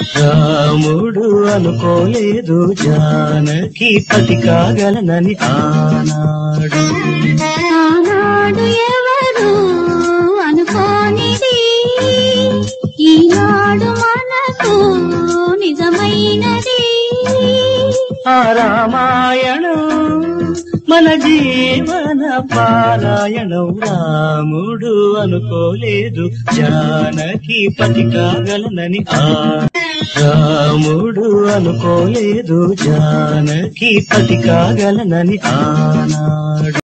రాముడు అనుకోలేదు జానకి పతి కాగలనని ఆనాడు ఆనాడు ఎవరు అనుకోనిది ఈనాడు మనకు నిజమైనది ఆ రామాయణం మన జీవన పారాయణం రాముడు అనుకోలేదు జానకి పతి కాగలనని ఆ రాముడు అనుకోలేదు జానకి పతి కాగలనని ఆనాడు